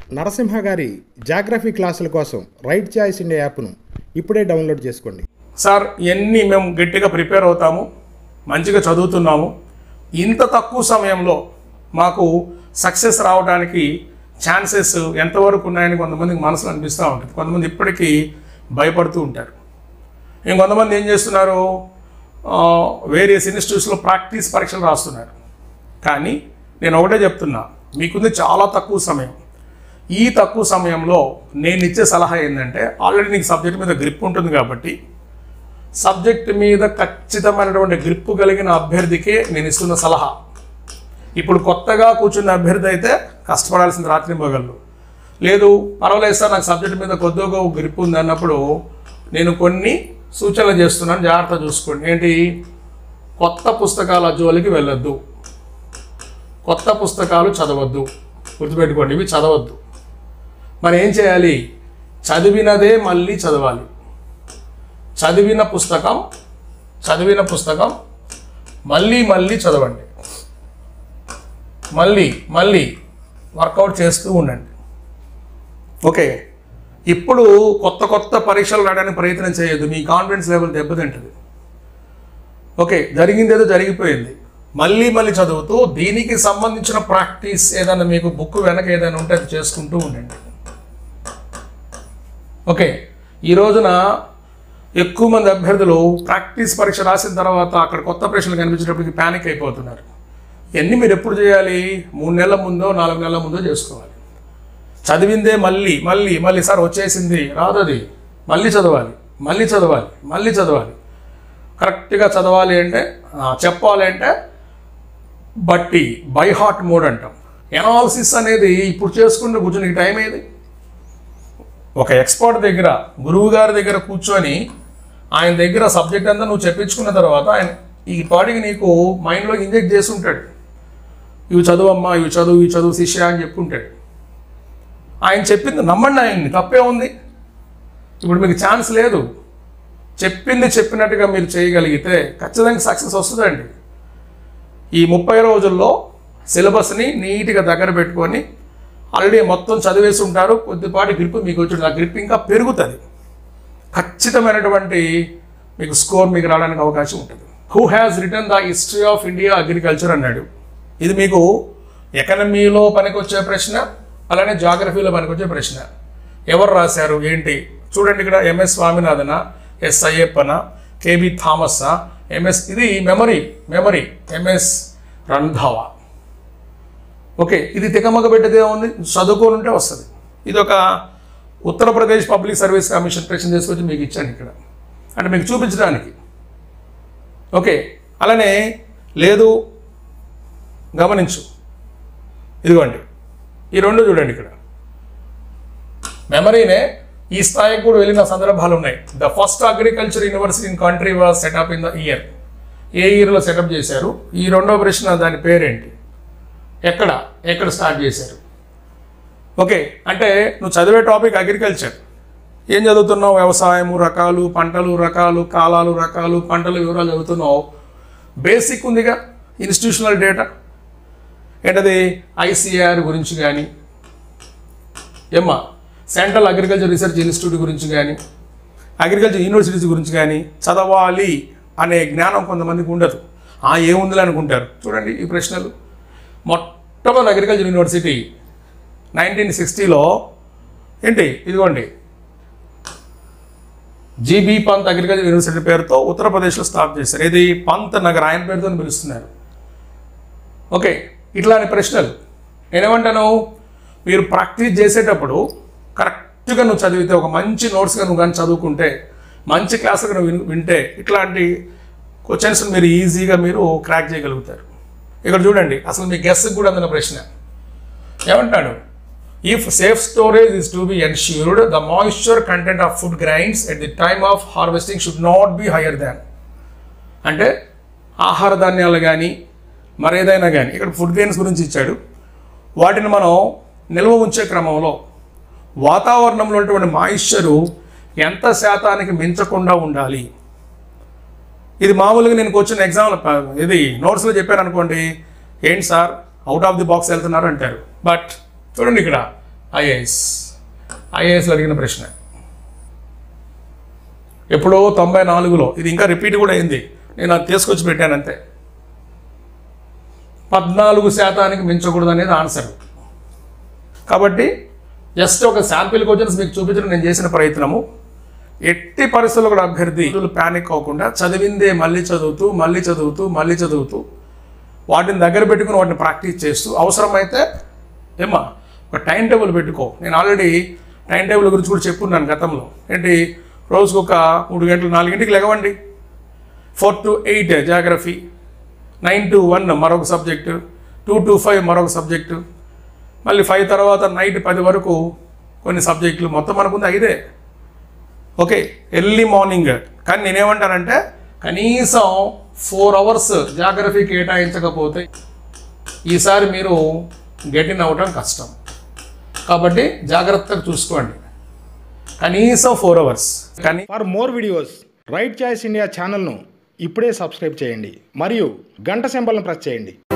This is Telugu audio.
నరసింహ గారి జాగ్రఫీ క్లాసుల కోసం రైట్ చాయిస్ ఇండియా యాప్ను ఇప్పుడే డౌన్లోడ్ చేసుకోండి సార్ ఇవన్నీ మేము గట్టిగా ప్రిపేర్ అవుతాము మంచిగా చదువుతున్నాము ఇంత తక్కువ సమయంలో మాకు సక్సెస్ రావడానికి ఛాన్సెస్ ఎంతవరకు ఉన్నాయని కొంతమందికి మనసులో అనిపిస్తూ ఉంటుంది కొంతమంది ఇప్పటికీ భయపడుతూ ఉంటారు ఇంకొంతమంది ఏం చేస్తున్నారు వేరియస్ ఇన్స్టిట్యూట్స్లో ప్రాక్టీస్ పరీక్షలు రాస్తున్నారు కానీ నేను ఒకటే చెప్తున్నా మీకుంది చాలా తక్కువ సమయం ఈ తక్కువ సమయంలో నేను ఇచ్చే సలహా ఏంటంటే ఆల్రెడీ నీకు సబ్జెక్ట్ మీద గ్రిప్ ఉంటుంది కాబట్టి సబ్జెక్ట్ మీద ఖచ్చితమైనటువంటి గ్రిప్ కలిగిన అభ్యర్థికే నేను ఇస్తున్న సలహా ఇప్పుడు కొత్తగా కూర్చున్న అభ్యర్థి అయితే కష్టపడాల్సిన రాత్రి పగళ్ళు లేదు పర్వాలేదు సార్ నాకు సబ్జెక్ట్ మీద కొద్దిగా గ్రిప్ ఉంది అన్నప్పుడు నేను కొన్ని సూచనలు చేస్తున్నాను జాగ్రత్త చూసుకోండి ఏంటి కొత్త పుస్తకాల జోలికి వెళ్ళొద్దు కొత్త పుస్తకాలు చదవద్దు గుర్తుపెట్టుకోండి ఇవి చదవద్దు మరి ఏం చేయాలి చదివినదే మళ్ళీ చదవాలి చదివిన పుస్తకం చదివిన పుస్తకం మళ్ళీ మళ్ళీ చదవండి మళ్ళీ మళ్ళీ వర్కౌట్ చేస్తూ ఉండండి ఓకే ఇప్పుడు కొత్త కొత్త పరీక్షలు రాయడానికి ప్రయత్నం చేయొద్దు మీ కాన్ఫిడెన్స్ లెవెల్ దెబ్బతింటుంది ఓకే జరిగింది ఏదో జరిగిపోయింది మళ్ళీ మళ్ళీ చదువుతూ దీనికి సంబంధించిన ప్రాక్టీస్ ఏదైనా మీకు బుక్ వెనక ఏదైనా ఉంటే అది చేసుకుంటూ ఉండండి ఓకే ఈ రోజున ఎక్కువ మంది అభ్యర్థులు ప్రాక్టీస్ పరీక్ష రాసిన తర్వాత అక్కడ కొత్త ప్రశ్నలు కనిపించేటప్పటికి ప్యానిక్ అయిపోతున్నారు ఇవన్నీ మీరు ఎప్పుడు చేయాలి మూడు నెలల ముందో నాలుగు నెలల ముందో చేసుకోవాలి చదివిందే మళ్ళీ మళ్ళీ మళ్ళీ సార్ వచ్చేసింది రాదు అది మళ్ళీ చదవాలి మళ్ళీ చదవాలి మళ్ళీ చదవాలి కరెక్ట్గా చదవాలి అంటే ఆ, చెప్పాలి అంటే బట్టి బై హార్ట్ మోడ్ అంటాం ఎనాలిసిస్ అనేది ఇప్పుడు చేసుకుంటే కూర్చొని టైం ఏది ఒక ఎక్స్పర్ట్ దగ్గర గురువు గారి దగ్గర కూర్చొని ఆయన దగ్గర సబ్జెక్ట్ అంతా నువ్వు చెప్పించుకున్న తర్వాత ఆయన ఈ పాటికి నీకు మైండ్లో ఇంజెక్ట్ చేసి ఉంటాడు ఇవి చదువమ్మా ఇవి చదువు ఇవి చదువు శిష్య అని చెప్పుంటాడు ఆయన చెప్పింది నమ్మండి ఆయన్ని తప్పే ఉంది ఇప్పుడు మీకు ఛాన్స్ లేదు చెప్పింది చెప్పినట్టుగా మీరు చేయగలిగితే ఖచ్చితంగా సక్సెస్ వస్తుందండి ఈ ముప్పై రోజుల్లో సిలబస్ని నీట్గా దగ్గర పెట్టుకొని ఆల్రెడీ మొత్తం చదివేసి ఉంటారు కొద్దిపాటి గ్రిప్ మీకు వచ్చి ఆ గ్రిప్ ఇంకా పెరుగుతుంది ఖచ్చితమైనటువంటి మీకు స్కోర్ మీకు రావడానికి అవకాశం ఉంటుంది who has written the history of India agriculture అన్నాడు ఇది మీకు ఎకనమీలో పనికొచ్చే ప్రశ్న అలానే జాగ్రఫీలో పనికొచ్చే ప్రశ్న ఎవరు రాశారు ఏంటి చూడండి ఇక్కడ M S Swaminathan S Ayyappan K B Thomas M S ఇది memory memory M S Randhawa okay ఇది తికమక పెట్టేదే ఉంది చదువుకొని ఉంటే వస్తుంది ఇది ఒక ఉత్తరప్రదేశ్ పబ్లిక్ సర్వీస్ కమిషన్ ప్రశ్న తీసుకొచ్చి మీకు ఇచ్చాను ఇక్కడ అంటే మీకు చూపించడానికి ఓకే అలానే లేదు గమనించు ఇదిగోండి ఈ రెండు చూడండి ఇక్కడ మెమరీనే ఈ స్థాయికి కూడా వెళ్ళిన సందర్భాలు ఉన్నాయి the first agriculture university in country was set up in the year ఏ ఇయర్లో సెటప్ చేశారు ఈ రెండో ప్రశ్న దాని పేరేంటి ఎక్కడ ఎక్కడ స్టార్ట్ చేశారు ఓకే అంటే నువ్వు చదివే టాపిక్ అగ్రికల్చర్ ఏం చదువుతున్నావు వ్యవసాయము రకాలు పంటలు రకాలు కాలాలు రకాలు పంటల వివరాలు చదువుతున్నావు బేసిక్ ఉందిగా ఇన్స్టిట్యూషనల్ డేటా ఏంటది ఐసిఆర్ గురించి కానీ ఏమ్మా సెంట్రల్ అగ్రికల్చర్ రీసెర్చ్ ఇన్స్టిట్యూట్ గురించి కానీ అగ్రికల్చర్ యూనివర్సిటీస్ గురించి కానీ చదవాలి అనే జ్ఞానం కొంతమందికి ఉండదు ఆ ఏముందిలే అనుకుంటారు చూడండి ఈ ప్రశ్నలు మొట్టమొదటి అగ్రికల్చర్ యూనివర్సిటీ నైన్టీన్ సిక్స్టీలో ఏంటి ఇదిగోండి జీబీ పంత్ అగ్రికల్చర్ యూనివర్సిటీ పేరుతో ఉత్తరప్రదేశ్లో స్టార్ట్ చేశారు ఇది పంత్ నగర్ ఆయన పేరుతో పిలుస్తున్నారు ఓకే ఇట్లాంటి ప్రశ్నలు నేనేమంటాను మీరు ప్రాక్టీస్ చేసేటప్పుడు కరెక్ట్గా నువ్వు చదివితే ఒక మంచి నోట్స్గా నువ్వు కానీ చదువుకుంటే మంచి క్లాసుగా నువ్వు విన్- వింటే ఇట్లాంటి క్వశ్చన్స్ మీరు ఈజీగా మీరు క్రాక్ చేయగలుగుతారు ఇక్కడ చూడండి అసలు మీ గెస్ కూడా అందిన ప్రశ్న ఏమంటాడు if safe storage is to be ensured the moisture content of food grains at the time of harvesting should not be higher than అంటే ఆహార ధాన్యాలు కానీ మరేదైనా కానీ ఇక్కడ ఫుడ్ గ్రెయిన్స్ గురించి ఇచ్చాడు వాటిని మనం నిల్వ ఉంచే క్రమంలో వాతావరణంలో ఉన్నటువంటి మాయిశ్చరు ఎంత శాతానికి మించకుండా ఉండాలి ఇది మామూలుగా నేను వచ్చిన ఎగ్జామ్ ఇది నోట్స్లో చెప్పాను అనుకోండి ఏంటి sir out of the box వెళ్తున్నారు అంటారు బట్ చూడండి ఇక్కడ ఐఏఎస్ ఐఏఎస్లో అడిగిన ప్రశ్న ఎప్పుడో తొంభై నాలుగులో ఇది ఇంకా రిపీట్ కూడా అయింది నేను అది తీసుకొచ్చి పెట్టాను అంతే పద్నాలుగు శాతానికి మించకూడదు అనేది ఆన్సర్ కాబట్టి జస్ట్ ఒక శాంపిల్ క్వశ్చన్స్ మీకు చూపించడం నేను చేసిన ప్రయత్నము ఎట్టి పరిస్థితుల్లో కూడా అభ్యర్థి ప్యానిక్ అవ్వకుండా చదివిందే మళ్ళీ చదువుతూ మళ్ళీ చదువుతూ మళ్ళీ చదువుతూ వాటిని దగ్గర పెట్టుకుని వాటిని ప్రాక్టీస్ చేస్తూ అవసరమైతే ఏమా ఒక టైం టేబుల్ పెట్టుకో నేను ఆల్రెడీ టైం టేబుల్ గురించి కూడా చెప్పున్నాను గతంలో ఏంటి రోజుకు ఒక మూడు గంటలు నాలుగింటికి లెగవండి four to eight geography nine to one మరొక సబ్జెక్టు టూ టు ఫైవ్ మరొక సబ్జెక్టు మళ్ళీ ఫైవ్ తర్వాత నైట్ పది వరకు కొన్ని సబ్జెక్టులు మొత్తం మనకుంది ఐదే ఓకే ఎర్లీ మార్నింగ్ కానీ నేనేమంటానంటే కనీసం ఫోర్ అవర్స్ జాగ్రఫీ కేటాయించకపోతే ఈసారి మీరు గెటిన్ అవ్వటం కష్టం కాబట్టి జాగ్రత్తగా చూసుకోండి కనీసం ఫోర్ అవర్స్ కానీ for more videos Right Choice India ఛానల్ను ఇప్పుడే సబ్స్క్రైబ్ చేయండి మరియు గంట సింబల్ను ప్రెస్ చేయండి